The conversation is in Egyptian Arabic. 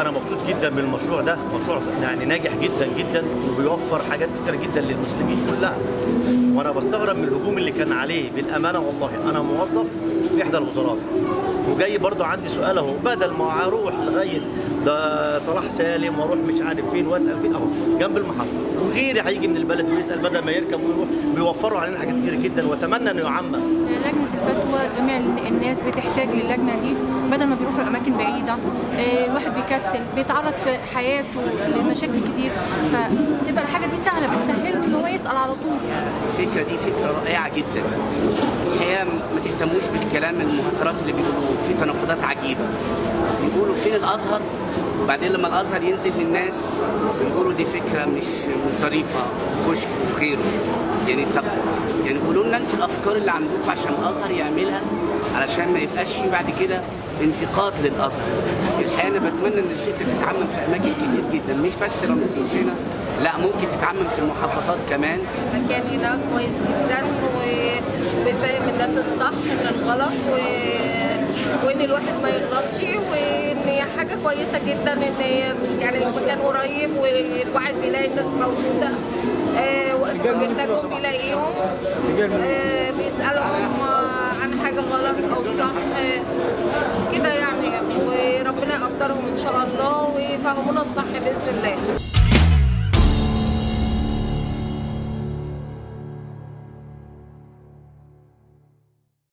انا مبسوط جدا بالمشروع ده مشروع يعني ناجح جدا جدا وبيوفر حاجات كتيره جدا للمسلمين كلها وانا بستغرب من الهجوم اللي كان عليه بالامانه والله انا موظف في احدى الوزارات وجاي برضو عندي سؤال اهو بدل ما اروح لغايه ده صلاح سالم واروح مش عارف فين واسال فين اهو جنب المحطه وغيري هيجي من البلد ويسال بدل ما يركب ويروح بيوفروا علينا حاجات كتير جدا واتمنى انه يعمم لجنة الفتوى جميع الناس بتحتاج للجنة دي بدل ما بيروحوا لأماكن بعيدة آه، الواحد بيكسل بيتعرض في حياته لمشاكل كتير فتبقى الحاجة دي سهلة بتسهله إن هو يسأل على طول الفكره دي فكره رائعه جدا الحقيقه ما تهتموش بالكلام المهاترات اللي بيقولوه في تناقضات عجيبه بيقولوا فين الازهر وبعدين لما الازهر ينزل للناس بيقولوا دي فكره مش مش ظريفه كشك وغيره يعني طب يعني قولوا لنا انتوا الافكار اللي عندكم عشان الازهر يعملها علشان ما يبقاش في بعد كده انتقاد للازهر الحقيقه انا بتمنى ان الفكره تتعمم في اماكن كتير جدا مش بس رمسيس هنا لا ممكن تتعمم في المحافظات كمان المكان هنا كويس جدا و- وبيفهم الناس الصح من الغلط و... وان الواحد ما يغلطش وان هي حاجه كويسه جدا ان يعني المكان قريب والواحد بيلاقي الناس موجوده آه، وقت ما بيحتاجهم بيلاقيهم آه، بيسالهم آه، عن حاجه غلط او صح آه، كده يعني وربنا يقدرهم ان شاء الله ويفهمونا الصح باذن الله